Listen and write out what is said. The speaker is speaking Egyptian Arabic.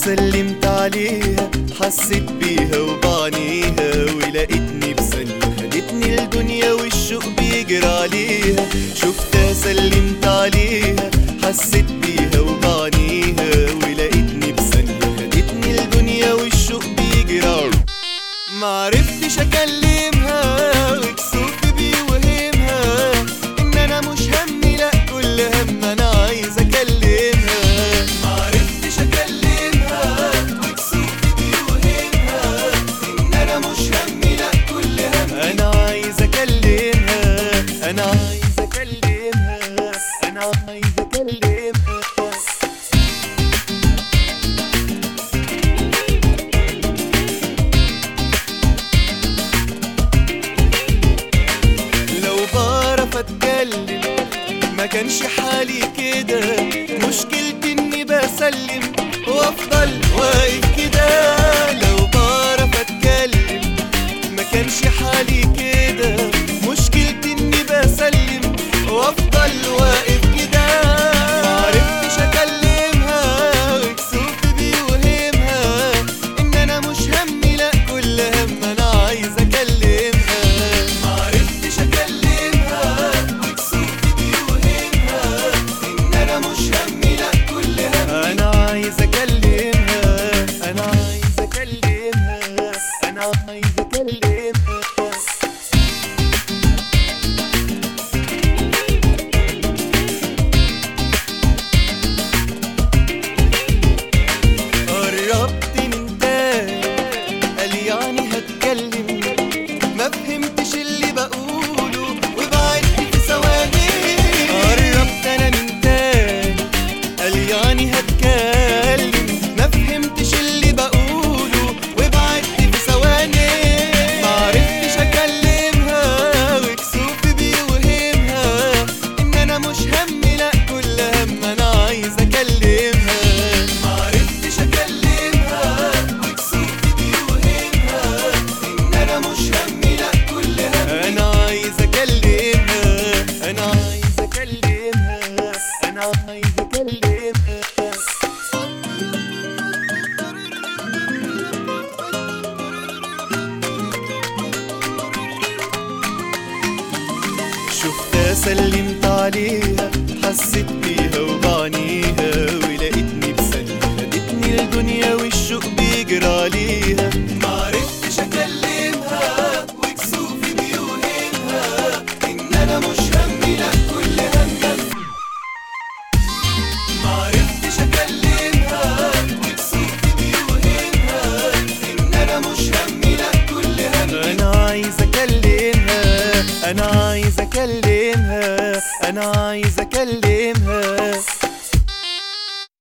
سلمت عليها حسيت بيها وبعنيها ولقيتني بثانية خدتني الدنيا والشوق بيجري عليها شفتها سلمت عليها حسيت بيها وبعنيها ولقيتني بثانية خدتني الدنيا والشوق بيجري عليها معرفتش اكلمها وكسوفي بيوهمها ان انا مش همي لا كل هم انا عايز اكلمها معرفتش اكلمها وكسوفي بيوهمها ان انا مش همي لا كل هم انا عايز اكلمها انا عايز اكلمها انا عايز اكلمها لو بعرف اتكلم ما كانش حالي كده مشكلتي اني بسلم وافضل واقف كده لو بعرف اتكلم ما كانش حالي كده مشكلتي اني بسلم وافضل واقف كده معرفتش اكلمها وكسوفي بيوهمها ان انا مش همي لا كل هم انا عايز اكلمها معرفتش اكلمها وكسوفي بيوهمها ان انا مش همي لا كل هم انا عايز اكلمها انا عايز اكلمها انا عايز اكلمها قربت من تاني قال يعني هتكلم ما فهمتش اللي بقوله وبعدت في ثواني قربت انا من تاني قال يعني هتكلم ما فهمتش اللي بقوله وبعدت في ثواني معرفتش اكلمها وكسوفي بيوهمها ان انا مش همي لا كل هم انا عايز اكلمها معرفتش اكلمها وكسوفي بيوهمها ان انا مش همي لا كل هم انا عايز اكلمها انا عايز اكلمها انا عايز اكلمها شفتها سلمت عليها حسيت بيها وبعنيها ولقيتني بثانية خدتني الدنيا والشوق بيجري عليها معرفتش اكلمها وكسوفي بيوهمها ان انا مش همي لا كل هم معرفتش اكلمها وكسوفي بيوهمها ان انا مش همي لا كل هم انا عايز اكلمها انا عايز اكلمها انا عايز اكلمها